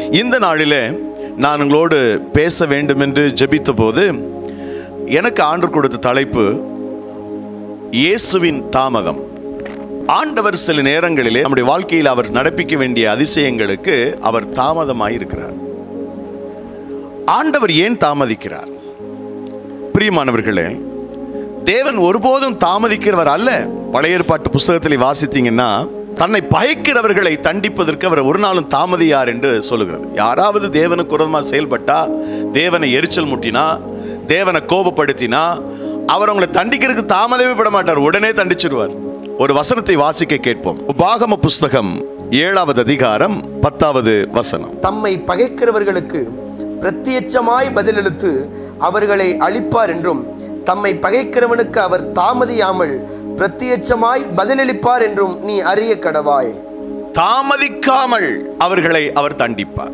இந்த நாளிலே நான் உங்களோடு பேச வேண்டும் என்று ஜெபித்த போது எனக்கு ஆண்டு கொடுத்த தலைப்பு இயேசுவின் தாமதம் ஆண்டவர் சில நேரங்களிலே நம்முடைய வாழ்க்கையில் அவர் நடப்பிக்க வேண்டிய அதிசயங்களுக்கு அவர் தாமதமாயிருக்கிறார் ஆண்டவர் ஏன் தாமதிக்கிறார் பிரியமானவர்களே தேவன் ஒருபோதும் தாமதிக்கிறவர் அல்ல பழைய ஏற்பாட்டு புஸ்தகத்தில் வாசித்தீங்கன்னா தன்னை பயக்கிறவர்களை தண்டிப்பதற்கு அவர் ஒரு நாளும் தாமதியார் என்று சொல்லுகிறது யாராவது தேவனுக்கு உரமா செயல்பட்டா தேவனை எரிச்சல் முட்டினா தேவனை கோபப்படுத்தினா அவர் அவங்களை தண்டிக்கிறதுக்கு தாமதமே பட மாட்டார் உடனே தண்டிச்சிருவார் ஒரு வசனத்தை வாசிக்க கேட்போம் உபாகம புஸ்தகம் ஏழாவது அதிகாரம் பத்தாவது வசனம் தம்மை பகைக்கிறவர்களுக்கு பிரத்யட்சமாய் பதிலளித்து அவர்களை அழிப்பார் என்றும் தம்மை பகைக்கிறவனுக்கு அவர் தாமதியாமல் பிரத்யட்சமாய் பதிலளிப்பார் என்றும் நீ அறிய கடவாய் தாமதிக்காமல் அவர்களை அவர் தண்டிப்பார்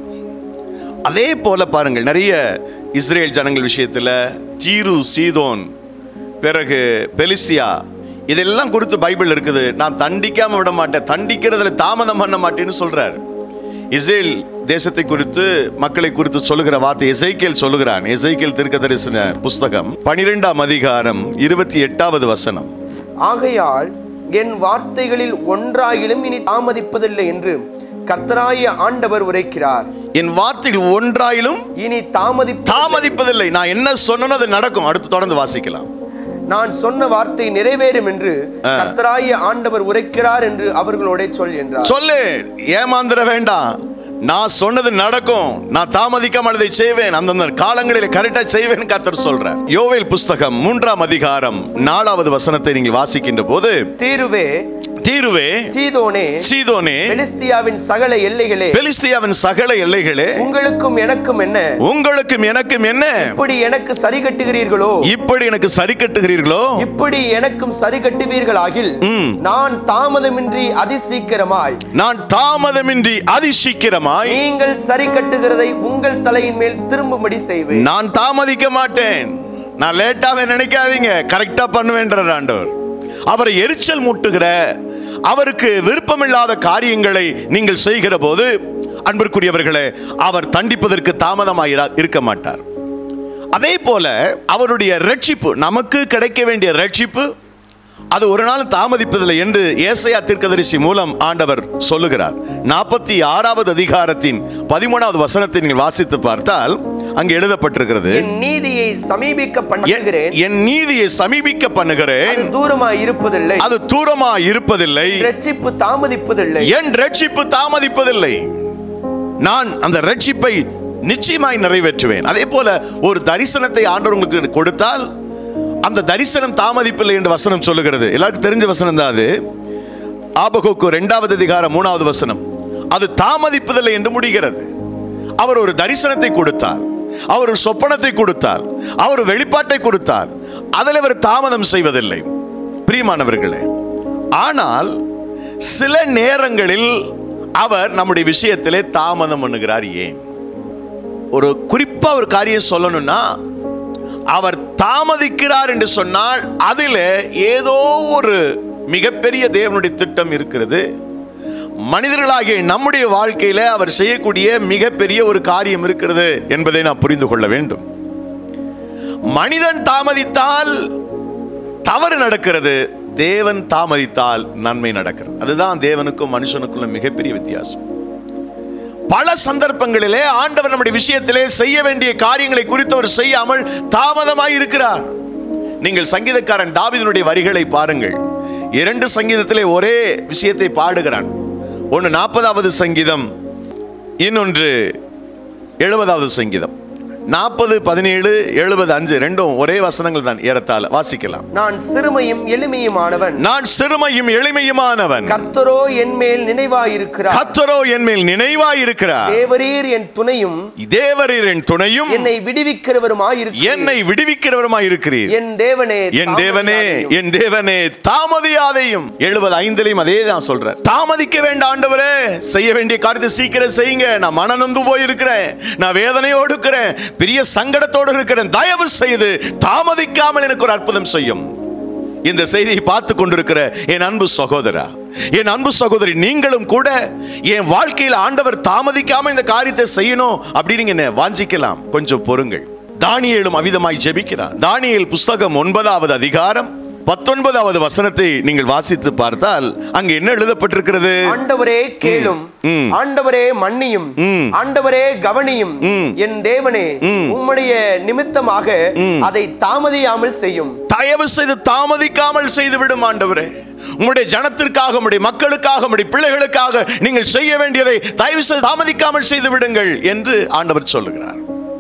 அதே போல பாருங்கள் நிறைய இஸ்ரேல் ஜனங்கள் விஷயத்துல தீரு சீதோன் பிறகு பெலிஸ்தியா இதெல்லாம் குறித்து பைபிள் இருக்குது நான் தண்டிக்காம விட மாட்டேன் தண்டிக்கிறதுல தாமதம் பண்ண மாட்டேன்னு சொல்றார் இஸ்ரேல் தேசத்தை குறித்து மக்களை குறித்து சொல்லுகிற வார்த்தை எசைக்கேல் சொல்லுகிறான் எசைக்கேல் திருக்க தரிசன புஸ்தகம் பனிரெண்டாம் அதிகாரம் இருபத்தி எட்டாவது வசனம் ஆகையால் என் வார்த்தைகளில் ஒன்றாயிலும் இனி தாமதிப்பதில்லை என்று கர்த்தராய ஆண்டவர் உரைக்கிறார் என் வார்த்தைகள் ஒன்றாயிலும் இனி தாமதி தாமதிப்பதில்லை நான் என்ன சொன்னனோ அது நடக்கும் அடுத்து தொடர்ந்து வாசிக்கலாம் நான் சொன்ன வார்த்தை நிறைவேறும் என்று கர்த்தராய ஆண்டவர் உரைக்கிறார் என்று அவர்களோட சொல் என்றார் சொல்லு ஏமாந்துட வேண்டாம் நான் சொன்னது நடக்கும் நான் தாமதிக்காமல் அதை செய்வேன் அந்தந்த காலங்களில் கரெக்டா செய்வேன் கத்தர் சொல்றார் யோவேல் புஸ்தகம் மூன்றாம் அதிகாரம் நாலாவது வசனத்தை நீங்கள் வாசிக்கின்ற போது தீருவே தீருவே சீதோனே சீதோனே பெலிஸ்தியாவின் சகல எல்லைகளே பெலிஸ்தியாவின் சகல எல்லைகளே உங்களுக்கும் எனக்கும் என்ன உங்களுக்கும் எனக்கும் என்ன இப்படி எனக்கு சரி கட்டுகிறீர்களோ இப்படி எனக்கு சரி கட்டுகிறீர்களோ இப்படி எனக்கும் சரி கட்டுவீர்களாகில் ம். நான் தாமதமின்றி அதிசீக்கிரமாய் நான் தாமதமின்றி அதிசீக்கிரமாய் நீங்கள் சரி கட்டுகிறதை உங்கள் தலையின் மேல் திரும்பும்படி செய்வேன் நான் தாமதிக்க மாட்டேன் நான் லேட்டாவே நினைக்காதீங்க கரெக்டா பண்ணுவேன்றார் ஆண்டவர் அவரை எரிச்சல் மூட்டுகிற அவருக்கு விருப்பமில்லாத காரியங்களை நீங்கள் செய்கிற போது அன்பிற்குரியவர்களே அவர் தண்டிப்பதற்கு தாமதமாக இருக்க மாட்டார் அதே போல அவருடைய ரட்சிப்பு நமக்கு கிடைக்க வேண்டிய ரட்சிப்பு அது ஒரு நாள் தாமதிப்பதில்லை என்று ஏசையா தீர்க்கதரிசி மூலம் ஆண்டவர் சொல்லுகிறார் நாற்பத்தி ஆறாவது அதிகாரத்தின் பதிமூணாவது வசனத்தை நீங்கள் வாசித்து பார்த்தால் அங்கே எழுதப்பட்டிருக்கிறது என் நீதியை சமீபிக்க என்- பண்ணுகிறேன் என் நீதியை சமீபிக்க பண்ணுகிறேன் அது தூரமாய் இருப்பதில்லை அது தூரமா இருப்பதில்லை ரட்சிப்பு தாமதிப்பதில்லை என் ரட்சிப்பு தாமதிப்பதில்லை நான் அந்த ரட்சிப்பை நிச்சயமாய் நிறைவேற்றுவேன் அதே போல ஒரு தரிசனத்தை ஆண்டவர் உங்களுக்கு கொடுத்தால் அந்த தரிசனம் தாமதிப்பில்லை என்று வசனம் சொல்லுகிறது எல்லாருக்கும் தெரிஞ்ச வசனம் தான் அது ஆபகோக்கு இரண்டாவது அதிகாரம் மூணாவது வசனம் அது தாமதிப்பதில்லை என்று முடிகிறது அவர் ஒரு தரிசனத்தை கொடுத்தார் அவர் ஒரு சொப்பனத்தை கொடுத்தார் அவர் ஒரு வெளிப்பாட்டை கொடுத்தார் அதில் அவர் தாமதம் செய்வதில்லை பிரியமானவர்களே ஆனால் சில நேரங்களில் அவர் நம்முடைய விஷயத்திலே தாமதம் பண்ணுகிறார் ஏன் ஒரு குறிப்பா ஒரு காரியம் சொல்லணும்னா அவர் தாமதிக்கிறார் என்று சொன்னால் அதில் ஏதோ ஒரு மிகப்பெரிய தேவனுடைய திட்டம் இருக்கிறது மனிதர்களாகிய நம்முடைய வாழ்க்கையில அவர் செய்யக்கூடிய மிகப்பெரிய ஒரு காரியம் இருக்கிறது என்பதை நாம் புரிந்து கொள்ள வேண்டும் மனிதன் தாமதித்தால் தவறு நடக்கிறது தேவன் தாமதித்தால் நன்மை நடக்கிறது அதுதான் தேவனுக்கும் மனுஷனுக்குள்ள மிகப்பெரிய வித்தியாசம் பல சந்தர்ப்பங்களிலே ஆண்டவர் நம்முடைய விஷயத்திலே செய்ய வேண்டிய காரியங்களை குறித்து அவர் செய்யாமல் தாமதமாய் இருக்கிறார் நீங்கள் சங்கீதக்காரன் தாவீதினுடைய வரிகளை பாருங்கள் இரண்டு சங்கீதத்திலே ஒரே விஷயத்தை பாடுகிறான் ஒன்று நாற்பதாவது சங்கீதம் இன்னொன்று எழுபதாவது சங்கீதம் நாற்பது பதினேழு எழுபது அஞ்சு ரெண்டும் ஒரே வசனங்கள் தான் ஏறத்தாழ வாசிக்கலாம் நான் சிறுமையும் எளிமையுமானவன் நான் சிறுமையும் எளிமையுமானவன் கர்த்தரோ என் மேல் நினைவாயிருக்கிறார் கத்தரோ என் மேல் நினைவாயிருக்கிறார் தேவரீர் என் துணையும் தேவரீர் என் துணையும் என்னை விடுவிக்கிறவருமாயிருக்கிறீர் என்னை விடுவிக்கிறவருமாய் இருக்கிறீர் என் தேவனே என் தேவனே தாமதியாதையும். என் தேவனே தாமதியாதையும் எழுபது ஐந்துலையும் அதே தான் சொல்றேன் தாமதிக்க வேண்டாம் ஆண்டவரே செய்ய வேண்டிய காரியத்தை சீக்கிரம் செய்யுங்க நான் மனநொந்து போயிருக்கிறேன் நான் வேதனையோடு இருக்கிறேன் பெரிய சங்கடத்தோடு இருக்கிறேன் தயவு செய்து தாமதிக்காமல் எனக்கு ஒரு அற்புதம் செய்யும் இந்த செய்தியை பார்த்து கொண்டிருக்கிற என் அன்பு சகோதரா என் அன்பு சகோதரி நீங்களும் கூட என் வாழ்க்கையில் ஆண்டவர் தாமதிக்காம இந்த காரியத்தை செய்யணும் அப்படின்னு நீங்க என்ன வாஞ்சிக்கலாம் கொஞ்சம் பொறுங்கள் தானியேலும் அவிதமாய் ஜெபிக்கிறார் தானியேல் புஸ்தகம் ஒன்பதாவது அதிகாரம் பத்தொன்பதாவது வசனத்தை நீங்கள் வாசித்து பார்த்தால் அங்க என்ன எழுதப்பட்டிருக்கிறது ஆண்டவரே கேளும் ஆண்டவரே மன்னியும் ஆண்டவரே கவனியும் என் தேவனே உம்முடைய நிமித்தமாக அதை தாமதியாமல் செய்யும் தயவு செய்து தாமதிக்காமல் செய்து விடும் ஆண்டவரே உங்களுடைய ஜனத்திற்காக உங்களுடைய மக்களுக்காக உங்களுடைய பிள்ளைகளுக்காக நீங்கள் செய்ய வேண்டியதை தயவு செய்து தாமதிக்காமல் செய்து விடுங்கள் என்று ஆண்டவர் சொல்லுகிறார்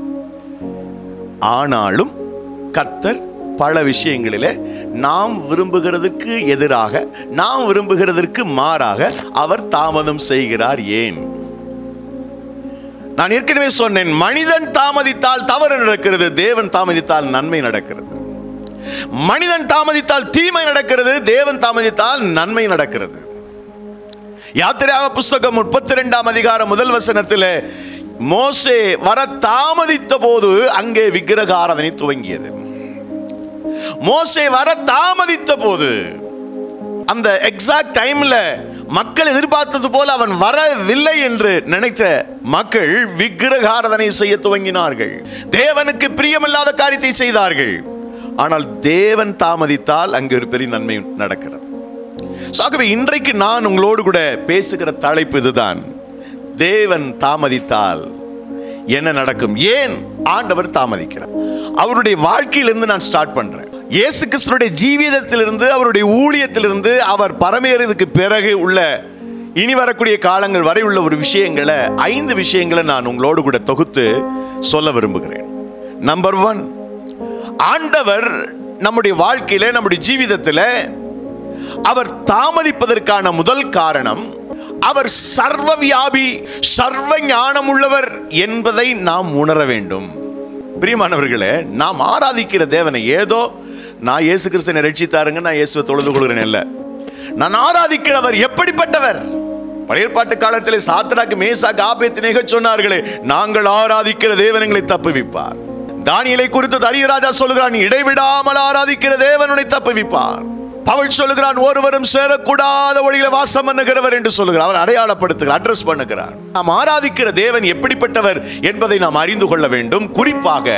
ஆனாலும் கர்த்தர் பல விஷயங்களிலே நாம் விரும்புகிறதுக்கு எதிராக நாம் விரும்புகிறதற்கு மாறாக அவர் தாமதம் செய்கிறார் ஏன் நான் ஏற்கனவே சொன்னேன் மனிதன் தாமதித்தால் தவறு நடக்கிறது தேவன் தாமதித்தால் நன்மை நடக்கிறது மனிதன் தாமதித்தால் தீமை நடக்கிறது தேவன் தாமதித்தால் நன்மை நடக்கிறது யாத்திரையாக புஸ்தகம் முப்பத்தி ரெண்டாம் அதிகாரம் முதல் வசனத்தில் மோசே வர தாமதித்த போது அங்கே விக்கிரக ஆராதனை துவங்கியது மோசே வர தாமதித்த போது அந்த எக்ஸாக்ட் டைம்ல மக்கள் எதிர்பார்த்தது போல அவன் வரவில்லை என்று நினைத்த மக்கள் விக்கிரக ஆராதனை செய்ய துவங்கினார்கள் தேவனுக்கு பிரியமில்லாத காரியத்தை செய்தார்கள் ஆனால் தேவன் தாமதித்தால் அங்கு ஒரு பெரிய நன்மை நடக்கிறது So, ஆகவே இன்றைக்கு நான் உங்களோடு கூட பேசுகிற தலைப்பு இதுதான் தேவன் தாமதித்தால் என்ன நடக்கும் ஏன் ஆண்டவர் தாமதிக்கிறார் அவருடைய வாழ்க்கையிலிருந்து நான் ஸ்டார்ட் பண்றேன் இயேசு கிறிஸ்துடைய ஜீவிதத்திலிருந்து அவருடைய ஊழியத்திலிருந்து அவர் பரமேறியதுக்கு பிறகு உள்ள இனி வரக்கூடிய காலங்கள் வரை உள்ள ஒரு விஷயங்களை ஐந்து விஷயங்களை நான் உங்களோடு கூட தொகுத்து சொல்ல விரும்புகிறேன் நம்பர் ஒன் ஆண்டவர் நம்முடைய வாழ்க்கையில நம்முடைய ஜீவிதத்தில் அவர் தாமதிப்பதற்கான முதல் காரணம் அவர் சர்வ வியாபி சர்வ ஞானம் உள்ளவர் என்பதை நாம் உணர வேண்டும் பிரியமானவர்களே நாம் ஆராதிக்கிற தேவனை ஏதோ நான் இயேசு கிறிஸ்தனை ரட்சித்தாருங்க நான் இயேசுவை தொழுது கொள்கிறேன் இல்ல நான் ஆராதிக்கிறவர் எப்படிப்பட்டவர் பழைய பாட்டு காலத்திலே சாத்ராக்கு மேசாக்கு ஆபேத்தினேக சொன்னார்களே நாங்கள் ஆராதிக்கிற தேவன் எங்களை தப்புவிப்பார் தானியலை குறித்து தரியராஜா சொல்லுகிறான் இடைவிடாமல் ஆராதிக்கிற தேவன் உன்னை தப்புவிப்பார் பவுல் சொல்லுகிறான் ஒருவரும் சேரக்கூடாத ஒளியில வாசம் பண்ணுகிறவர் என்று சொல்லுகிறார் அவர் அடையாளப்படுத்துகிறார் அட்ரஸ் பண்ணுகிறார் நாம் ஆராதிக்கிற தேவன் எப்படிப்பட்டவர் என்பதை நாம் அறிந்து கொள்ள வேண்டும் குறிப்பாக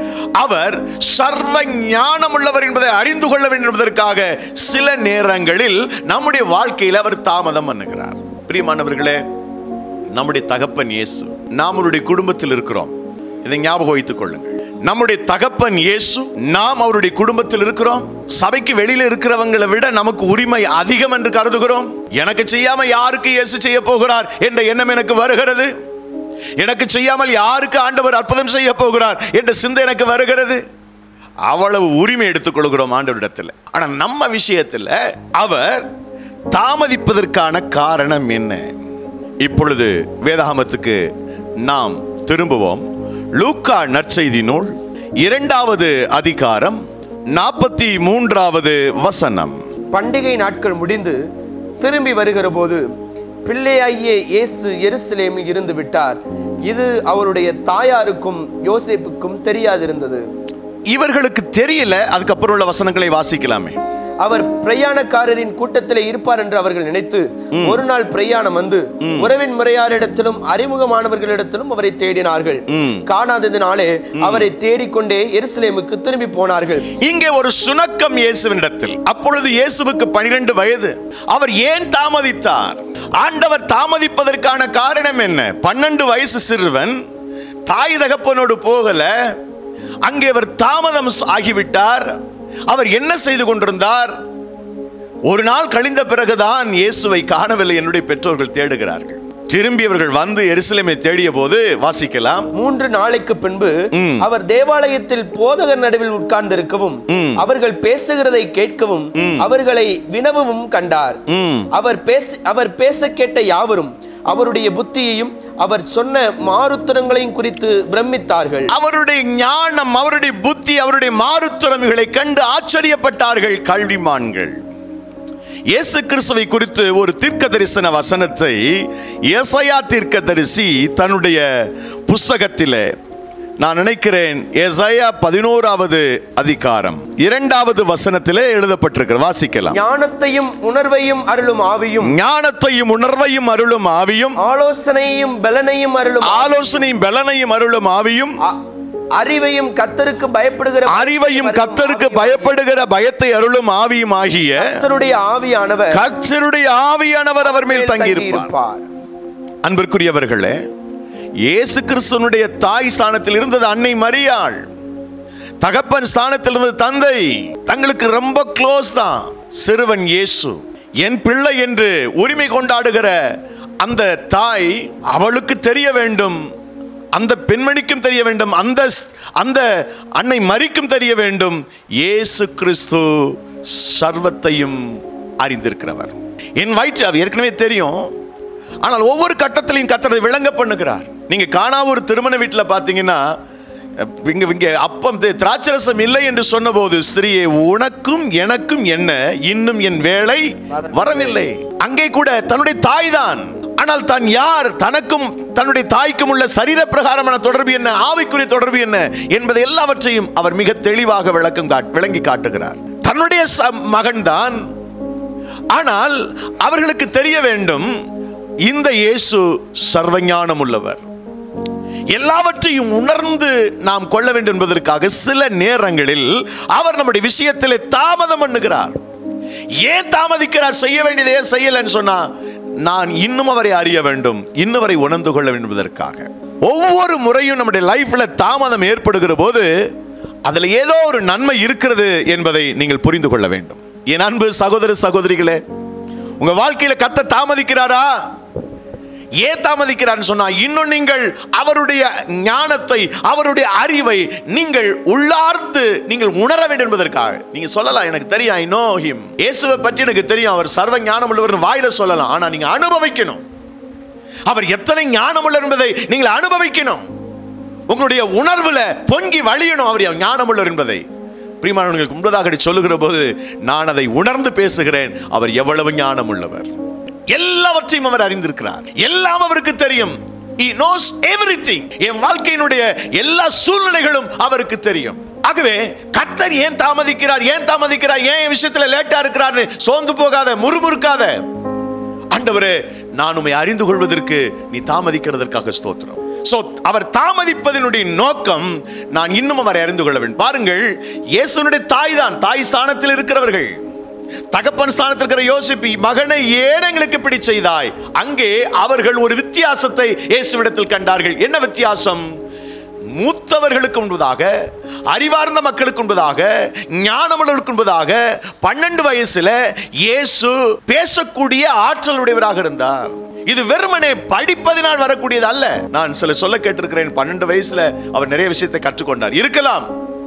அவர் சர்வ ஞானம் உள்ளவர் என்பதை அறிந்து கொள்ள வேண்டும் என்பதற்காக சில நேரங்களில் நம்முடைய வாழ்க்கையில் அவர் தாமதம் பண்ணுகிறார் பிரியமானவர்களே நம்முடைய தகப்பன் இயேசு நாம் அவருடைய குடும்பத்தில் இருக்கிறோம் இதை ஞாபகம் வைத்துக் கொள்ளுங்கள் நம்முடைய தகப்பன் இயேசு நாம் அவருடைய குடும்பத்தில் இருக்கிறோம் சபைக்கு வெளியில இருக்கிறவங்களை விட நமக்கு உரிமை அதிகம் என்று கருதுகிறோம் எனக்கு செய்யாம யாருக்கு இயேசு செய்ய போகிறார் என்ற எண்ணம் எனக்கு வருகிறது எனக்கு செய்யாமல் யாருக்கு ஆண்டவர் அற்புதம் செய்ய போகிறார் என்ற சிந்தை எனக்கு வருகிறது அவ்வளவு உரிமை எடுத்துக்கொள்கிறோம் ஆண்டவரிடத்தில் ஆனா நம்ம விஷயத்தில் அவர் தாமதிப்பதற்கான காரணம் என்ன இப்பொழுது வேதாகமத்துக்கு நாம் திரும்புவோம் லூக்கா நற்செய்தி நூல் இரண்டாவது அதிகாரம் நாற்பத்தி மூன்றாவது வசனம் பண்டிகை நாட்கள் முடிந்து திரும்பி வருகிற போது பிள்ளையாகிய இயேசு எருசலேமில் இருந்து விட்டார் இது அவருடைய தாயாருக்கும் யோசேப்புக்கும் தெரியாதிருந்தது இவர்களுக்கு தெரியல அதுக்கப்புறம் உள்ள வசனங்களை வாசிக்கலாமே அவர் பிரயாணக்காரரின் கூட்டத்திலே இருப்பார் என்று அவர்கள் நினைத்து ஒரு நாள் பிரயாணம் வந்து உறவின் முறையாரிடத்திலும் அறிமுகமானவர்களிடத்திலும் அவரை தேடினார்கள் காணாததினாலே அவரை தேடிக்கொண்டே எருசலேமுக்கு திரும்பி போனார்கள் இங்கே ஒரு சுணக்கம் இயேசுவினிடத்தில் அப்பொழுது இயேசுவுக்கு பனிரெண்டு வயது அவர் ஏன் தாமதித்தார் ஆண்டவர் தாமதிப்பதற்கான காரணம் என்ன பன்னெண்டு வயசு சிறுவன் தாய் தகப்பனோடு போகல அங்கே அவர் தாமதம் ஆகிவிட்டார் அவர் என்ன செய்து கொண்டிருந்தார் ஒரு நாள் கழிந்த பிறகுதான் இயேசுவை காணவில்லை என்னுடைய பெற்றோர்கள் தேடுகிறார்கள் திரும்பி அவர்கள் வந்து எருசலேமை தேடிய போது வாசிக்கலாம் மூன்று நாளைக்கு பின்பு அவர் தேவாலயத்தில் போதகர் நடுவில் உட்கார்ந்திருக்கவும் அவர்கள் பேசுகிறதை கேட்கவும் அவர்களை வினவவும் கண்டார் அவர் பேச அவர் பேச கேட்ட யாவரும் அவருடைய புத்தியையும் அவர் சொன்ன மாறுத்தரங்களையும் குறித்து பிரமித்தார்கள் அவருடைய ஞானம் அவருடைய புத்தி அவருடைய மாறுத்திறமைகளை கண்டு ஆச்சரியப்பட்டார்கள் கல்விமான்கள் இயேசு கிறிஸ்துவை குறித்து ஒரு தீர்க்க தரிசன வசனத்தை எசையா தீர்க்க தரிசி தன்னுடைய புஸ்தகத்திலே நான் நினைக்கிறேன் எசையா பதினோராவது அதிகாரம் இரண்டாவது வசனத்திலே எழுதப்பட்டிருக்கிறது வாசிக்கலாம் ஞானத்தையும் உணர்வையும் அருளும் ஆவியும் ஞானத்தையும் உணர்வையும் அருளும் ஆவியும் ஆலோசனையும் பலனையும் அருளும் ஆலோசனையும் பலனையும் அருளும் ஆவியும் அ- அறிவையும் கத்தருக்கு பயப்படுகிற அறிவையும் கத்தருக்கு பயப்படுகிற பயத்தை அருளும் ஆவியும் ஆகிய கத்தருடைய ஆவியானவர் கர்த்தருடைய ஆவியானவர் அவர் மேல் தங்கியிருப்பார் தங்கியிருப்பார் அன்பிற்குரியவர்களே இயேசு கிறிஸ்துவனுடைய தாய் ஸ்தானத்தில் இருந்தது அன்னை மரியாள் தகப்பன் ஸ்தானத்தில் இருந்தது தந்தை தங்களுக்கு ரொம்ப க்ளோஸ் தான் சிறுவன் இயேசு என் பிள்ளை என்று உரிமை கொண்டாடுகிற அந்த தாய் அவளுக்கு தெரிய வேண்டும் அந்த பெண்மணிக்கும் தெரிய வேண்டும் அந்த அந்த அன்னை மரிக்கும் தெரிய வேண்டும் இயேசு கிறிஸ்து சர்வத்தையும் அறிந்திருக்கிறவர் என் வயிற்று அது ஏற்கனவே தெரியும் ஆனால் ஒவ்வொரு கட்டத்திலையும் கத்தரை விளங்க பண்ணுகிறார் நீங்க காணா ஒரு திருமண வீட்டில் பார்த்தீங்கன்னா இங்க இங்க அப்பம் தி- திராட்சரசம் இல்லை என்று சொன்னபோது ஸ்திரியே உனக்கும் எனக்கும் என்ன இன்னும் என் வேலை வரவில்லை அங்கே கூட தன்னுடைய தாய் தான் ஆனால் தான் யார் தனக்கும் தன்னுடைய தாய்க்கும் உள்ள சரீர பிரகாரமான தொடர்பு என்ன ஆவிக்குரிய தொடர்பு என்ன என்பதை எல்லாவற்றையும் அவர் மிக தெளிவாக விளக்கம் காட்- விளங்கி காட்டுகிறார் தன்னுடைய மகன்தான் ஆனால் அவர்களுக்கு தெரிய வேண்டும் இந்த இயேசு சர்வஞானம் உள்ளவர் எல்லாவற்றையும் உணர்ந்து நாம் கொள்ள வேண்டும் என்பதற்காக சில நேரங்களில் அவர் நம்முடைய விஷயத்திலே தாமதம் பண்ணுகிறார் ஏன் தாமதிக்கிறார் செய்ய வேண்டியதை ஏன் செய்யலன்னு சொன்னா நான் இன்னும் அவரை அறிய வேண்டும் இன்னும் அவரை உணர்ந்து கொள்ள வேண்டும் என்பதற்காக ஒவ்வொரு முறையும் நம்முடைய லைஃப்ல தாமதம் ஏற்படுகிற போது அதுல ஏதோ ஒரு நன்மை இருக்கிறது என்பதை நீங்கள் புரிந்து கொள்ள வேண்டும் என் அன்பு சகோதர சகோதரிகளே உங்க வாழ்க்கையில கத்த தாமதிக்கிறாரா ஏன் தாமதிக்கிறார்னு சொன்னா இன்னும் நீங்கள் அவருடைய ஞானத்தை அவருடைய அறிவை நீங்கள் உள்ளார்ந்து நீங்கள் உணர வேண்டும் என்பதற்காக நீங்க சொல்லலாம் எனக்கு தெரியும் ஐ நோ ஹிம் இயேசுவை பற்றி எனக்கு தெரியும் அவர் சர்வ ஞானம் உள்ளவர் வாயில சொல்லலாம் ஆனா நீங்க அனுபவிக்கணும் அவர் எத்தனை ஞானம் உள்ளவர் என்பதை நீங்கள் அனுபவிக்கணும் உங்களுடைய உணர்வுல பொங்கி வழியணும் அவர் ஞானம் உள்ளவர் என்பதை பிரிமானவர்களுக்கு முன்பதாக சொல்லுகிற போது நான் அதை உணர்ந்து பேசுகிறேன் அவர் எவ்வளவு ஞானம் உள்ளவர் எல்லாவற்றையும் அவர் அறிந்திருக்கிறார் எல்லாம் அவருக்கு தெரியும் He knows everything என் வாழ்க்கையினுடைய எல்லா சூழ்நிலைகளும் அவருக்கு தெரியும் ஆகவே கர்த்தர் ஏன் தாமதிக்கிறார் ஏன் தாமதிக்கிறார் ஏன் என் விஷயத்துல லேட்டா இருக்கிறார் சோர்ந்து போகாத முறுமுறுக்காத ஆண்டவரே நான் உம்மை அறிந்து கொள்வதற்கு நீ தாமதிக்கிறதற்காக ஸ்தோத்திரம் சோ அவர் தாமதிப்பதனுடைய நோக்கம் நான் இன்னும் அவரை அறிந்து கொள்ள வேண்டும் பாருங்கள் இயேசுனுடைய தாய் தான் தாய் ஸ்தானத்தில் இருக்கிறவர்கள் தகப்பன் ஸ்தானத்தில் இருக்கிற யோசிப்பி மகனை ஏன் எங்களுக்கு இப்படி செய்தாய் அங்கே அவர்கள் ஒரு வித்தியாசத்தை இயேசுவிடத்தில் கண்டார்கள் என்ன வித்தியாசம் மூத்தவர்களுக்கு முன்பதாக அறிவார்ந்த மக்களுக்கு முன்பதாக ஞானமுள்ளவர்களுக்கு முன்பதாக பன்னெண்டு வயசுல இயேசு பேசக்கூடிய ஆற்றலுடையவராக இருந்தார் இது வெறுமனே படிப்பதினால் வரக்கூடியது அல்ல நான் சில சொல்ல கேட்டிருக்கிறேன் பன்னெண்டு வயசுல அவர் நிறைய விஷயத்தை கற்றுக்கொண்டார் இருக்கலாம்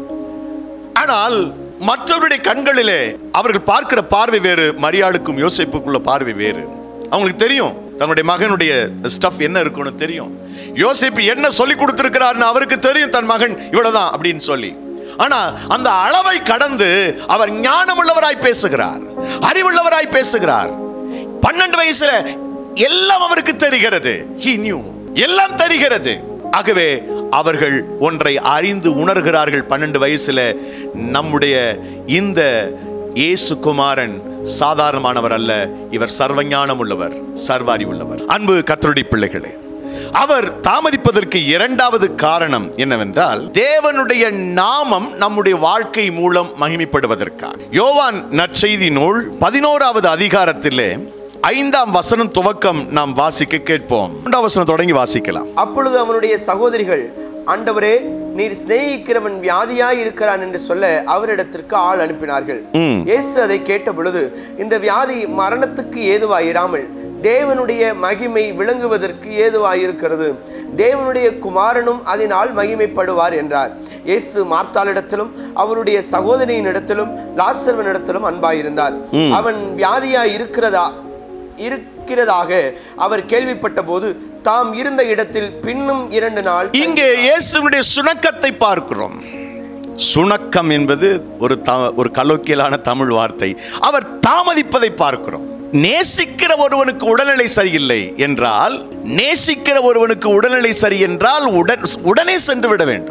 ஆனால் மற்றவருடைய கண்களிலே அவர்கள் பார்க்கிற பார்வை வேறு மரியாளுக்கும் யோசிப்புக்குள்ள பார்வை வேறு அவங்களுக்கு தெரியும் தன்னுடைய மகனுடைய ஸ்டஃப் என்ன இருக்கும்னு தெரியும் யோசிப்பு என்ன சொல்லி கொடுத்திருக்கிறார்னு அவருக்கு தெரியும் தன் மகன் இவ்வளவுதான் அப்படின்னு சொல்லி ஆனா அந்த அளவை கடந்து அவர் ஞானமுள்ளவராய் பேசுகிறார் அறிவுள்ளவராய் பேசுகிறார் பன்னெண்டு வயசுல எல்லாம் அவருக்கு தெரிகிறது he knew எல்லாம் தெரிகிறது ஆகவே அவர்கள் ஒன்றை அறிந்து உணர்கிறார்கள் பன்னெண்டு வயசுல நம்முடைய இந்த இயேசு குமாரன் சாதாரணமானவர் அல்ல இவர் சர்வஞானம் உள்ளவர் சர்வாரி உள்ளவர் அன்பு கத்தருடைய பிள்ளைகளே அவர் தாமதிப்பதற்கு இரண்டாவது காரணம் என்னவென்றால் தேவனுடைய நாமம் நம்முடைய வாழ்க்கை மூலம் மகிமைப்படுவதற்காக யோவான் நற்செய்தி நூல் பதினோராவது அதிகாரத்திலே ஐந்தாம் வசனம் துவக்கம் நாம் வாசிக்க கேட்போம் மூன்றாம் வசனம் தொடங்கி வாசிக்கலாம் அப்பொழுது அவனுடைய சகோதரிகள் ஆண்டவரே நீர் சிநேகிக்கிறவன் வியாதியாய் இருக்கிறான் என்று சொல்ல அவரிடத்திற்கு ஆள் அனுப்பினார்கள் இயேசு அதை கேட்ட பொழுது இந்த வியாதி மரணத்துக்கு ஏதுவாயிராமல் தேவனுடைய மகிமை விளங்குவதற்கு ஏதுவாயிருக்கிறது தேவனுடைய குமாரனும் அதனால் மகிமைப்படுவார் என்றார் இயேசு மார்த்தாளிடத்திலும் அவருடைய சகோதரியின் இடத்திலும் லாசர்வனிடத்திலும் அன்பாயிருந்தார் அவன் வியாதியாய் இருக்கிறதா இருக்கிறதாக அவர் கேள்விப்பட்ட போது தாம் இருந்த இடத்தில் பின்னும் இரண்டு நாள் இங்கே இயேசுனுடைய சுணக்கத்தை பார்க்கிறோம் சுணக்கம் என்பது ஒரு த- ஒரு கலோக்கியலான தமிழ் வார்த்தை அவர் தாமதிப்பதை பார்க்கிறோம் நேசிக்கிற ஒருவனுக்கு உடல்நிலை சரியில்லை என்றால் நேசிக்கிற ஒருவனுக்கு உடல்நிலை சரி என்றால் உடன் உடனே சென்று விட வேண்டும்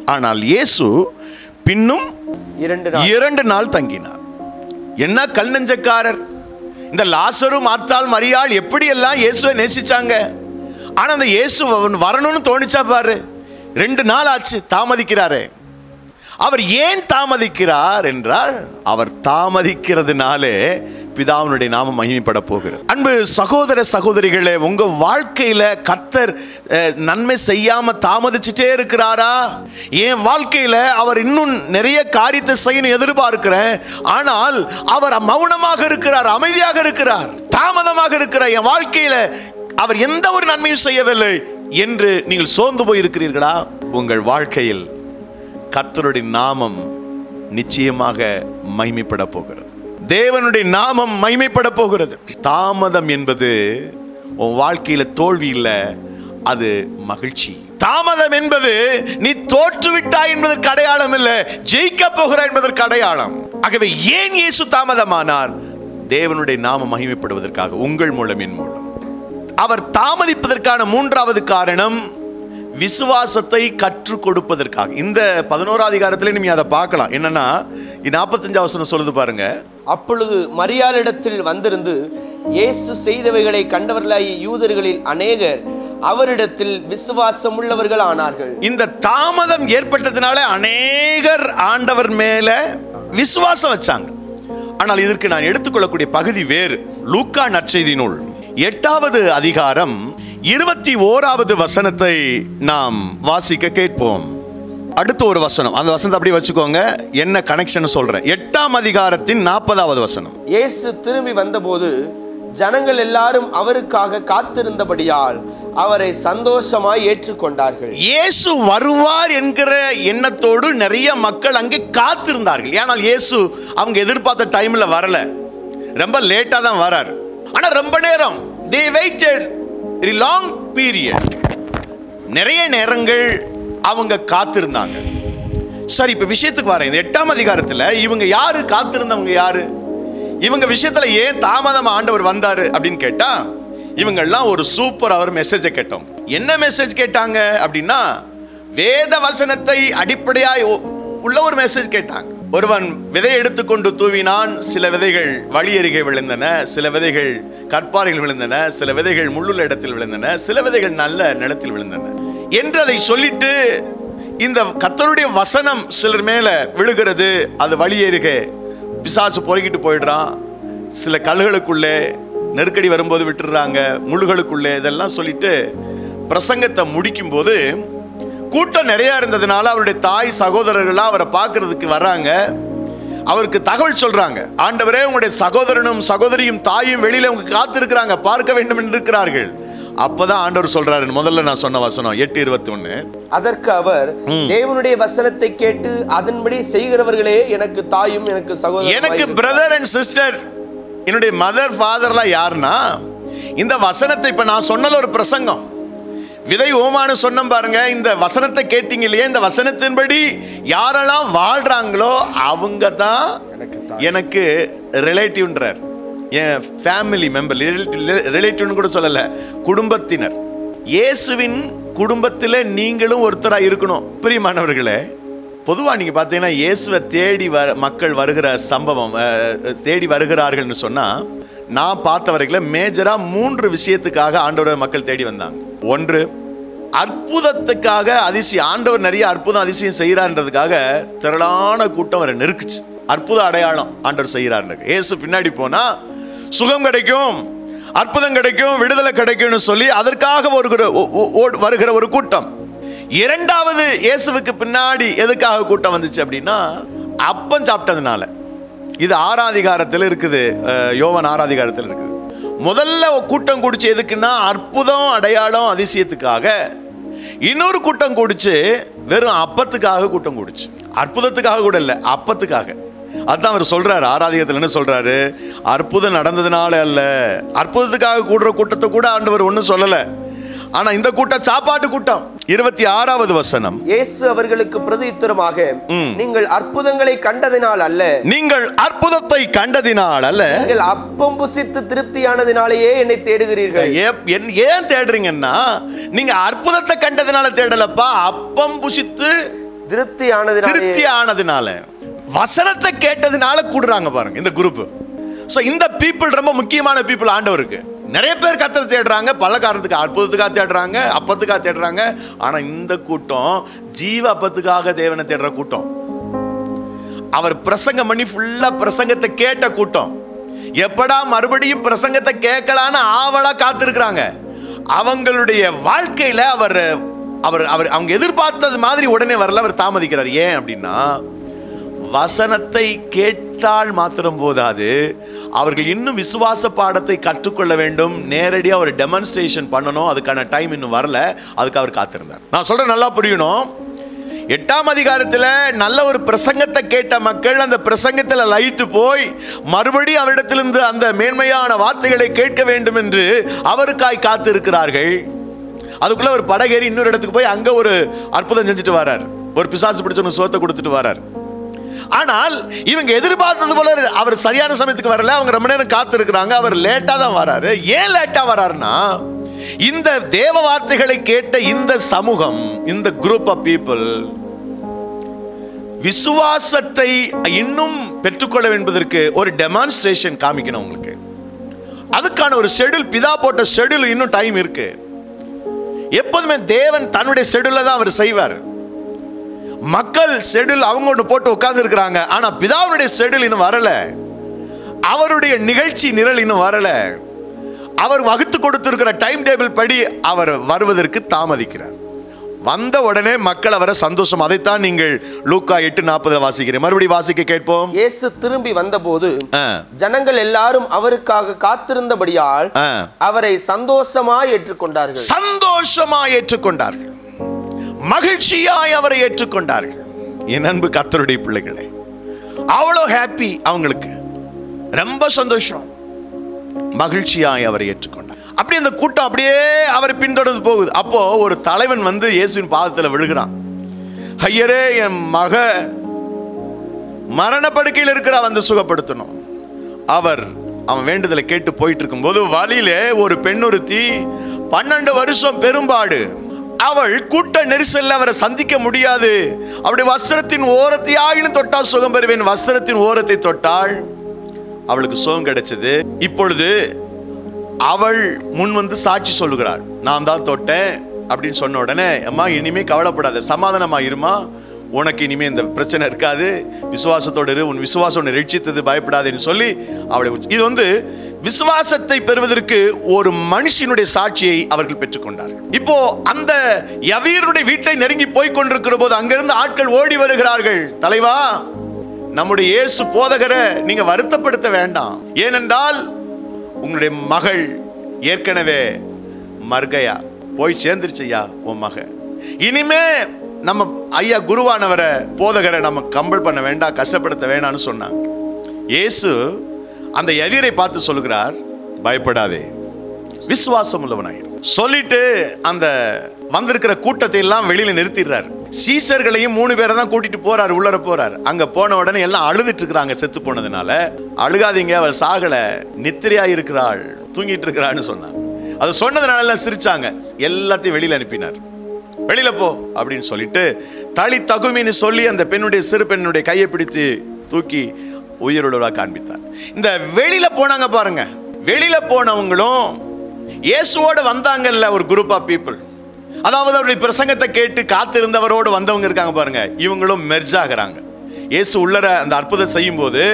ஆனால் இயேசு பின்னும் இரண்டு நாள் இரண்டு நாள் தங்கினார் என்ன கல் நெஞ்சக்காரர் இந்த லாசரு மாத்தாள் மரியாள் எப்படி எல்லாம் இயேசுவை நேசிச்சாங்க ஆனா அந்த இயேசு அவன் வரணும்னு தோணிச்சா பாரு ரெண்டு நாள் ஆச்சு தாமதிக்கிறாரே அவர் ஏன் தாமதிக்கிறார் என்றால் அவர் தாமதிக்கிறதுனாலே பிதாவினுடைய நாமம் மகிமைப்பட போகிறது அன்பு சகோதர சகோதரிகளே உங்க வாழ்க்கையில கர்த்தர் அஹ், நன்மை செய்யாம தாமதிச்சுட்டே இருக்கிறாரா என் வாழ்க்கையில அவர் இன்னும் நிறைய காரியத்தை செய்யணும் எதிர்பார்க்கிறேன் ஆனால் அவர் மௌனமாக இருக்கிறார் அமைதியாக இருக்கிறார் தாமதமாக இருக்கிறார் என் வாழ்க்கையில அவர் எந்த ஒரு நன்மையும் செய்யவில்லை என்று நீங்கள் சோர்ந்து போய் இருக்கிறீர்களா உங்கள் வாழ்க்கையில் கர்த்தருடைய நாமம் நிச்சயமாக மகிமைப்பட போகிறது தேவனுடைய நாமம் மகிமைப்பட போகிறது தாமதம் என்பது உன் வாழ்க்கையில தோல்வி இல்ல அது மகிழ்ச்சி தாமதம் என்பது நீ தோற்று விட்டாய் என்பதற்கு அடையாளம் இல்ல ஜெயிக்க போகிறாய் என்பதற்கு அடையாளம் ஆகவே ஏன் இயேசு தாமதமானார் தேவனுடைய நாமம் மகிமைப்படுவதற்காக உங்கள் மூலம் என் மூலம் அவர் தாமதிப்பதற்கான மூன்றாவது காரணம் விசுவாசத்தை கற்றுக் கொடுப்பதற்காக இந்த பதினோரா அதிகாரத்திலே நீங்க அதை பார்க்கலாம் என்னன்னா நாற்பத்தஞ்சாவது வசனம் சொல்லுது பாருங்க அப்பொழுது மரியாளிடத்தில் வந்திருந்து இயேசு செய்தவைகளை கண்டவர்களாகிய யூதர்களில் அநேகர் அவரிடத்தில் விசுவாசம் உள்ளவர்கள் ஆனார்கள் இந்த தாமதம் ஏற்பட்டதுனால அநேகர் ஆண்டவர் மேல விசுவாசம் வச்சாங்க ஆனால் இதற்கு நான் எடுத்துக்கொள்ளக்கூடிய பகுதி வேறு லூக்கா நற்செய்தி நூல் எட்டாவது அதிகாரம் இருபத்தி ஓராவது வசனத்தை நாம் வாசிக்க கேட்போம் அடுத்த ஒரு வசனம் அந்த வசனத்தை அப்படியே வச்சுக்கோங்க என்ன கனெக்ஷன் சொல்றேன் எட்டாம் அதிகாரத்தின் நாற்பதாவது வசனம் இயேசு திரும்பி வந்தபோது ஜனங்கள் எல்லாரும் அவருக்காக காத்திருந்தபடியால் அவரை சந்தோஷமாய் ஏற்றுக்கொண்டார்கள் இயேசு வருவார் என்கிற எண்ணத்தோடு நிறைய மக்கள் அங்கே காத்திருந்தார்கள் ஏனால் இயேசு அவங்க எதிர்பார்த்த டைம்ல வரல ரொம்ப லேட்டா தான் வரார் ஆனா ரொம்ப நேரம் தே வெயிட்டட் லாங் பீரியட் நிறைய நேரங்கள் அவங்க காத்திருந்தாங்க சரி இப்ப விஷயத்துக்கு வரேன் இந்த எட்டாம் அதிகாரத்துல இவங்க யாரு காத்திருந்தவங்க யாரு இவங்க விஷயத்துல ஏன் தாமதம் ஆண்டவர் வந்தாரு அப்படின்னு கேட்டா இவங்கெல்லாம் ஒரு சூப்பர் அவர் மெசேஜை கேட்டோம் என்ன மெசேஜ் கேட்டாங்க அப்படின்னா வேத வசனத்தை அடிப்படையாய் உ- உள்ள ஒரு மெசேஜ் கேட்டாங்க ஒருவன் விதை எடுத்துக்கொண்டு தூவினான் சில விதைகள் வழி அருகே விழுந்தன சில விதைகள் கற்பாறையில் விழுந்தன சில விதைகள் முள்ளுள்ள இடத்தில் விழுந்தன சில விதைகள் நல்ல நிலத்தில் விழுந்தன என்று அதை சொல்லிட்டு இந்த கர்த்தருடைய வசனம் சிலர் மேல விழுகிறது அது வழி அருகே பிசாசு பொறுக்கிட்டு போயிடுறான் சில கல்லுகளுக்குள்ளே நெருக்கடி வரும்போது விட்டுடுறாங்க முள்ளுகளுக்குள்ளே இதெல்லாம் சொல்லிட்டு பிரசங்கத்தை முடிக்கும்போது கூட்டம் நிறைய இருந்ததுனால அவருடைய தாய் சகோதரர்கள்லாம் அவரை பார்க்கறதுக்கு வர்றாங்க அவருக்கு தகவல் சொல்றாங்க ஆண்டவரே உங்களுடைய சகோதரனும் சகோதரியும் தாயும் வெளியில அவங்க காத்திருக்கிறாங்க பார்க்க வேண்டும் என்று இருக்கிறார்கள் அப்பதான் ஆண்டவர் சொல்றாரு முதல்ல நான் சொன்ன வசனம் எட்டு இருபத்தி ஒன்னு அதற்கு அவர் தேவனுடைய வசனத்தை கேட்டு அதன்படி செய்கிறவர்களே எனக்கு தாயும் எனக்கு சகோதரரும் எனக்கு பிரதர் அண்ட் சிஸ்டர் என்னுடைய மதர் ஃபாதர்லாம் யாருன்னா இந்த வசனத்தை இப்ப நான் சொன்னல ஒரு பிரசங்கம் விதை ஓமானு சொன்னோம் பாருங்க இந்த வசனத்தை கேட்டீங்க இல்லையா இந்த வசனத்தின்படி யாரெல்லாம் வாழ்றாங்களோ அவங்க தான் எனக்கு ரிலேட்டிவ்ன்றார் என் ஃபேமிலி மெம்பர் ரிலேட்டிவ்னு கூட சொல்லல குடும்பத்தினர் இயேசுவின் குடும்பத்தில் நீங்களும் ஒருத்தராக இருக்கணும் பிரியமானவர்களே பொதுவாக நீங்கள் பார்த்தீங்கன்னா இயேசுவை தேடி வர மக்கள் வருகிற சம்பவம் அஹ், தேடி வருகிறார்கள்னு சொன்னால் நான் பார்த்த வரைக்கும் மேஜராக மூன்று விஷயத்துக்காக ஆண்டவரை மக்கள் தேடி வந்தாங்க ஒன்று அற்புதத்துக்காக அதிசயம் ஆண்டவர் நிறைய அற்புதம் அதிசயம் செய்கிறான்றதுக்காக திரளான கூட்டம் அவரை நெருக்குச்சு அற்புத அடையாளம் ஆண்டவர் செய்கிறாரு இயேசு பின்னாடி போனா சுகம் கிடைக்கும் அற்புதம் கிடைக்கும் விடுதலை கிடைக்கும்னு சொல்லி அதற்காக வருகிற ஓ- ஓ- ஓ- வருகிற ஒரு கூட்டம் இரண்டாவது இயேசுவுக்கு பின்னாடி எதுக்காக கூட்டம் வந்துச்சு அப்படின்னா அப்பம் சாப்பிட்டதுனால இது ஆறாதிகாரத்தில் இருக்குது அஹ், யோவான் ஆறாதிகாரத்தில் இருக்குது முதல்ல ஒரு கூட்டம் கூடிச்சு எதுக்குன்னா அற்புதம் அடையாளம் அதிசயத்துக்காக இன்னொரு கூட்டம் கூடிச்சு வெறும் அப்பத்துக்காக கூட்டம் கூடிச்சு அற்புதத்துக்காக கூட இல்லை அப்பத்துக்காக அதான் அவர் சொல்றாரு ஆராதிகத்தில் என்ன சொல்றாரு அற்புதம் நடந்ததுனால அல்ல அற்புதத்துக்காக கூடுற கூட்டத்தை கூட ஆண்டவர் ஒன்றும் சொல்லலை ஆனா இந்த கூட்டம் சாப்பாட்டு கூட்டம் இருபத்தி ஆறாவது வசனம் இயேசு அவர்களுக்கு பிரதியுத்தரமாக நீங்கள் அற்புதங்களை கண்டதினால் அல்ல நீங்கள் அற்புதத்தை கண்டதினால் அல்ல நீங்கள் அப்பம் புசித்து திருப்தியானதினாலேயே என்னை தேடுகிறீர்கள் ஏ- என்- ஏன் தேடுறீங்கன்னா நீங்க அற்புதத்தை கண்டதுனால தேடலப்பா அப்பம் புசித்து திருப்தி ஆனதினாலே திருப்தி ஆனதுனால வசனத்தை கேட்டதுனால கூடுறாங்க பாருங்க இந்த குரூப் ஸோ இந்த பீப்புள் ரொம்ப முக்கியமான பீப்புள் ஆண்டவருக்கு நிறைய பேர் கத்தரை தேடுறாங்க பல காரணத்துக்கு அற்புதத்துக்காக தேடுறாங்க அப்பத்துக்காக தேடுறாங்க ஆனா இந்த கூட்டம் ஜீவ அப்பத்துக்காக தேவனை தேடுற கூட்டம் அவர் பிரசங்கம் பண்ணி ஃபுல்லா பிரசங்கத்தை கேட்ட கூட்டம் எப்படா மறுபடியும் பிரசங்கத்தை கேட்கலான்னு ஆவலா காத்திருக்கிறாங்க அவங்களுடைய வாழ்க்கையில அவர் அவர் அவர் அவங்க எதிர்பார்த்தது மாதிரி உடனே வரல அவர் தாமதிக்கிறார் ஏன் அப்படின்னா வசனத்தை கேட்டால் மாத்திரம் போதாது அவர்கள் இன்னும் விசுவாச பாடத்தை கற்றுக்கொள்ள வேண்டும் நேரடியாக ஒரு டெமான்ஸ்ட்ரேஷன் பண்ணணும் அதுக்கான டைம் இன்னும் வரல அதுக்கு அவர் காத்திருந்தார் நான் சொல்றேன் நல்லா புரியணும் எட்டாம் அதிகாரத்தில் நல்ல ஒரு பிரசங்கத்தை கேட்ட மக்கள் அந்த பிரசங்கத்தில் லயித்து போய் மறுபடியும் அவரிடத்திலிருந்து அந்த மேன்மையான வார்த்தைகளை கேட்க வேண்டும் என்று அவருக்காய் காத்திருக்கிறார்கள் அதுக்குள்ள ஒரு படகேறி இன்னொரு இடத்துக்கு போய் அங்க ஒரு அற்புதம் செஞ்சுட்டு வரார் ஒரு பிசாசு பிடிச்சவங்க சோத்தை கொடுத்துட்டு வரார் ஆனால் இவங்க எதிர்பார்த்தது போல அவர் சரியான சமயத்துக்கு வரல அவங்க ரொம்ப நேரம் காத்திருக்கிறாங்க அவர் லேட்டா தான் வராரு ஏன் லேட்டா வராருன்னா இந்த தேவ வார்த்தைகளை கேட்ட இந்த சமூகம் இந்த குரூப் ஆஃப் பீப்புள் விசுவாசத்தை இன்னும் பெற்றுக்கொள்ள என்பதற்கு ஒரு டெமான்ஸ்ட்ரேஷன் காமிக்கணும் உங்களுக்கு அதுக்கான ஒரு ஷெடியூல் பிதா போட்ட ஷெடியூல் இன்னும் டைம் இருக்கு எப்போதுமே தேவன் தன்னுடைய ஷெடியூல தான் அவர் செய்வார் மக்கள் ஷெடியூல் அவங்க ஒன்று போட்டு உட்கார்ந்து இருக்கிறாங்க ஆனா பிதாவுடைய ஷெடியூல் இன்னும் வரல அவருடைய நிகழ்ச்சி நிரல் இன்னும் வரல அவர் வகுத்து கொடுத்திருக்கிற டைம் டேபிள் படி அவர் வருவதற்கு தாமதிக்கிறார் வந்த உடனே மக்கள் அவரை சந்தோஷம் அதைத்தான் நீங்கள் லூக்கா எட்டு நாற்பதுல வாசிக்கிறேன் மறுபடியும் வாசிக்க கேட்போம் இயேசு திரும்பி வந்தபோது ஆ, ஜனங்கள் எல்லாரும் அவருக்காக காத்திருந்தபடியால் ஆ. அவரை சந்தோஷமாய் ஏற்றுக்கொண்டார்கள் சந்தோஷமாய் ஏற்றுக்கொண்டார்கள் மகிழ்ச்சியாய் அவரை ஏற்றுக்கொண்டார்கள் என் அன்பு கத்தருடைய பிள்ளைகளே அவ்வளோ ஹாப்பி அவங்களுக்கு ரொம்ப சந்தோஷம் மகிழ்ச்சியாய் அவரை ஏற்றுக்கொண்டார் அப்படி அந்த கூட்டம் அப்படியே அவரை பின்தொடர்ந்து போகுது அப்போ ஒரு தலைவன் வந்து இயேசுவின் பாதத்தில் விழுகிறான் ஐயரே என் மக மரணப்படுக்கையில் இருக்கிற வந்து சுகப்படுத்தணும் அவர் அவன் வேண்டுதலை கேட்டு போயிட்டு இருக்கும்போது வழியிலே ஒரு பெண்ணொருத்தி பன்னெண்டு வருஷம் பெரும்பாடு அவள் கூட்ட நெரிசல்ல அவரை சந்திக்க முடியாது அவருடைய வஸ்திரத்தின் ஓரத்தை ஆயினும் தொட்டால் சுகம் பெறுவேன் வஸ்திரத்தின் ஓரத்தை தொட்டால் அவளுக்கு சுகம் கிடைச்சது இப்பொழுது அவள் முன் வந்து சாட்சி சொல்லுகிறாள் நான் தான் தொட்டேன் அப்படின்னு சொன்ன உடனே அம்மா இனிமே கவலைப்படாத சமாதானமா இருமா உனக்கு இனிமே இந்த பிரச்சனை இருக்காது விசுவாசத்தோடு இரு உன் விசுவாசம் உன்னை ரட்சித்தது பயப்படாதேன்னு சொல்லி அவளை உச்ச- இது வந்து விசுவாசத்தை பெறுவதற்கு ஒரு மனுஷனுடைய சாட்சியை அவர்கள் பெற்றுக்கொண்டார்கள் இப்போ அந்த யவீருடைய வீட்டை நெருங்கி போய் கொண்டிருக்கிற போது அங்கிருந்து ஆட்கள் ஓடி வருகிறார்கள் தலைவா நம்முடைய இயேசு போதகரை நீங்க வருத்தப்படுத்த வேண்டாம் ஏனென்றால் உங்களுடைய மகள் ஏற்கனவே மர்கையா போய் சேர்ந்துருச்சையா உன் மக இனிமே நம்ம ஐயா குருவானவரை போதகரை நம்ம கம்பல் பண்ண வேண்டாம் கஷ்டப்படுத்த வேண்டாம்னு சொன்னாங்க இயேசு அந்த எதிரை பார்த்து சொல்லுகிறார் பயப்படாதே விசுவாசம் உள்ளவனாயிரு சொல்லிட்டு அந்த வந்திருக்கிற கூட்டத்தை எல்லாம் வெளியில நிறுத்திடுறாரு சீசர்களையும் மூணு பேரை தான் கூட்டிட்டு போறாரு உள்ளர போறாரு அங்க போன உடனே எல்லாம் அழுதுட்டு இருக்கிறாங்க செத்து போனதுனால அழுகாதீங்க அவள் சாகல நித்திரையா இருக்கிறாள் தூங்கிட்டு இருக்கிறான்னு சொன்னாங்க அது சொன்னதுனால எல்லாம் சிரிச்சாங்க எல்லாத்தையும் வெளியில அனுப்பினார் வெளியில போ அப்படின்னு சொல்லிட்டு தளி தகுமின்னு சொல்லி அந்த பெண்ணுடைய சிறு பெண்ணுடைய கையை பிடித்து தூக்கி உயிருள்ளவரா காண்பித்தார் இந்த வெளியில போனாங்க பாருங்க வெளியில போனவங்களும் இயேசுவோட வந்தாங்கல்ல ஒரு குரூப் ஆஃப் பீப்புள் அதாவது அவருடைய பிரசங்கத்தை கேட்டு காத்திருந்தவரோடு வந்தவங்க இருக்காங்க பாருங்க இவங்களும் மெர்ஜ் ஆகுறாங்க இயேசு உள்ளர அந்த அற்புதம் செய்யும் போது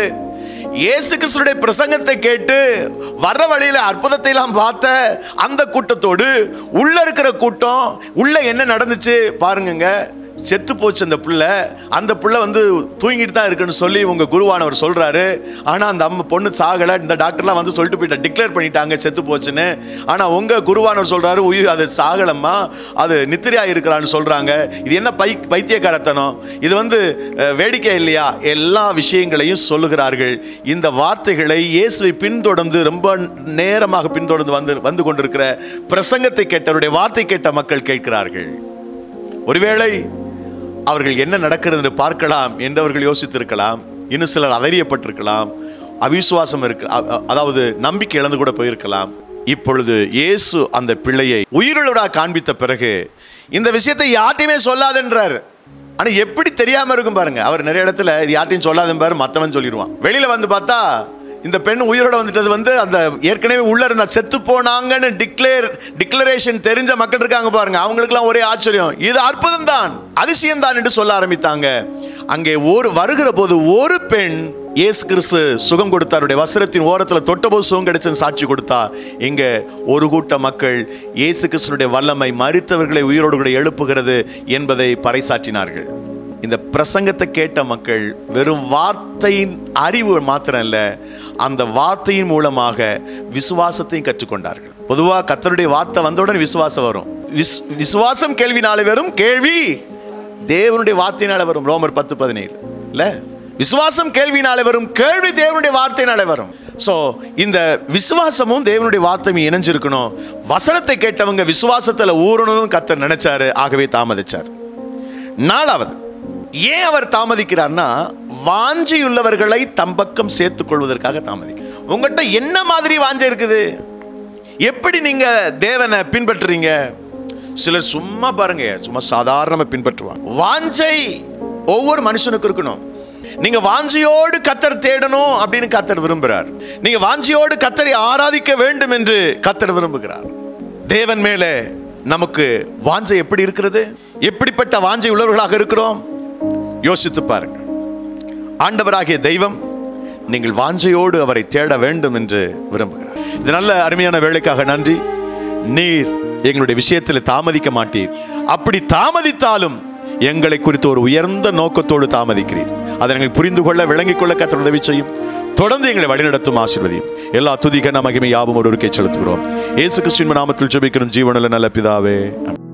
இயேசு கிறிஸ்துடைய பிரசங்கத்தை கேட்டு வர்ற வழியில அற்புதத்தை எல்லாம் பார்த்த அந்த கூட்டத்தோடு உள்ள இருக்கிற கூட்டம் உள்ள என்ன நடந்துச்சு பாருங்கங்க செத்து போச்சு அந்த புள்ள அந்த புள்ள வந்து தூங்கிட்டு தான் இருக்குன்னு சொல்லி உங்க குருவானவர் சொல்றாரு ஆனா அந்த அம்மா பொண்ணு சாகல இந்த டாக்டர்லாம் வந்து சொல்லிட்டு போயிட்டா டிக்ளேர் பண்ணிட்டாங்க செத்து போச்சுன்னு ஆனா உங்க குருவானவர் சொல்றாரு உயிர் அது சாகலம்மா அது நித்திரையா இருக்கிறான்னு சொல்றாங்க இது என்ன பை பைத்தியக்காரத்தனம் இது வந்து அஹ், வேடிக்கை இல்லையா எல்லா விஷயங்களையும் சொல்லுகிறார்கள் இந்த வார்த்தைகளை இயேசுவை பின்தொடர்ந்து ரொம்ப நேரமாக பின்தொடர்ந்து வந்து வந்து கொண்டிருக்கிற பிரசங்கத்தை கேட்டவருடைய வார்த்தை கேட்ட மக்கள் கேட்கிறார்கள் ஒருவேளை அவர்கள் என்ன நடக்கிறது என்று பார்க்கலாம் என்று அவர்கள் யோசித்திருக்கலாம் இன்னும் சிலர் அதறியப்பட்டிருக்கலாம் அவிசுவாசம் இருக்கு அ- அ- அதாவது நம்பிக்கை இழந்து கூட போயிருக்கலாம் இப்பொழுது இயேசு அந்த பிள்ளையை உயிருள்ளவராக காண்பித்த பிறகு இந்த விஷயத்தை யார்ட்டையுமே சொல்லாதென்றார் ஆனா எப்படி தெரியாம இருக்கும் பாருங்க அவர் நிறைய இடத்துல இது யார்ட்டையும் சொல்லாத பாரு மத்தவன் சொல்லிடுவான் வெளியில வந்து பார்த்தா இந்த பெண் உயிரோட வந்துட்டது வந்து அந்த ஏற்கனவே உள்ள இருந்த செத்து போனாங்கன்னு டிக்ளேர் டிக்ளரேஷன் தெரிஞ்ச மக்கள் இருக்காங்க பாருங்க அவங்களுக்குலாம் ஒரே ஆச்சரியம் இது அற்புதம் தான் அதிசயம் தான் என்று சொல்ல ஆரம்பித்தாங்க அங்கே ஒரு வருகிற போது ஒரு பெண் இயேசு கிறிஸ்து சுகம் கொடுத்தாருடைய வஸ்திரத்தின் ஓரத்தில் தொட்டபோது சுகம் கிடைச்சுன்னு சாட்சி கொடுத்தா இங்க ஒரு கூட்ட மக்கள் இயேசு கிறிஸ்துனுடைய வல்லமை மறித்தவர்களை உயிரோடு கூட எழுப்புகிறது என்பதை பறைசாற்றினார்கள் இந்த பிரசங்கத்தை கேட்ட மக்கள் வெறும் வார்த்தையின் அறிவு மாத்திரம் இல்ல அந்த வார்த்தையின் மூலமாக விசுவாசத்தையும் கற்றுக்கொண்டார்கள் பொதுவாக கர்த்தருடைய வார்த்தை வந்தவுடனே விசுவாசம் வரும் விஸ்- விசுவாசம் கேள்வினாலே வரும் கேள்வி தேவனுடைய வார்த்தையினால வரும் ரோமர் பத்து பதினேழு இல்ல விசுவாசம் கேள்வினாலே வரும் கேள்வி தேவனுடைய வார்த்தையினாலே வரும் சோ இந்த விசுவாசமும் தேவனுடைய வார்த்தையும் இணைஞ்சிருக்கணும் வசனத்தை கேட்டவங்க விசுவாசத்துல ஊறணும்னு கர்த்தர் நினைச்சாரு ஆகவே தாமதிச்சார் நாலாவது ஏன் அவர் தாமதிக்கிறார்னா வாஞ்சியுள்ளவர்களை தம்பக்கம் சேர்த்துக் கொள்வதற்காக தாமதிக்கிறார் உங்கள்கிட்ட என்ன மாதிரி வாஞ்சை இருக்குது எப்படி நீங்க தேவனை பின்பற்றுறீங்க சிலர் சும்மா பாருங்க சும்மா சாதாரணமா பின்பற்றுவாங்க வாஞ்சை ஒவ்வொரு மனுஷனுக்கும் இருக்கணும் நீங்க வாஞ்சியோடு கத்தர் தேடணும் அப்படின்னு கத்தர் விரும்புகிறார் நீங்க வாஞ்சியோடு கத்தரை ஆராதிக்க வேண்டும் என்று கத்தர் விரும்புகிறார் தேவன் மேலே நமக்கு வாஞ்சை எப்படி இருக்கிறது எப்படிப்பட்ட வாஞ்சை உள்ளவர்களாக இருக்கிறோம் யோசித்து பாருங்க ஆண்டவராகிய தெய்வம் நீங்கள் வாஞ்சையோடு அவரை தேட வேண்டும் என்று விரும்புகிறார் இது நல்ல அருமையான வேலைக்காக நன்றி நீர் எங்களுடைய விஷயத்தில் தாமதிக்க மாட்டீர் அப்படி தாமதித்தாலும் எங்களை குறித்து ஒரு உயர்ந்த நோக்கத்தோடு தாமதிக்கிறீர் அதை நீங்கள் புரிந்து கொள்ள விளங்கிக் கொள்ள கத்தர் உதவி செய்யும் தொடர்ந்து எங்களை வழிநடத்தும் ஆசீர்வதியும் எல்லா துதிகன மகிமை யாவும் ஒருவருக்கே செலுத்துகிறோம் இயேசு கிறிஸ்துவின் நாமத்தில் ஜெபிக்கிறோம் ஜீவனுள்ள நல்ல பிதாவே ஆமென்.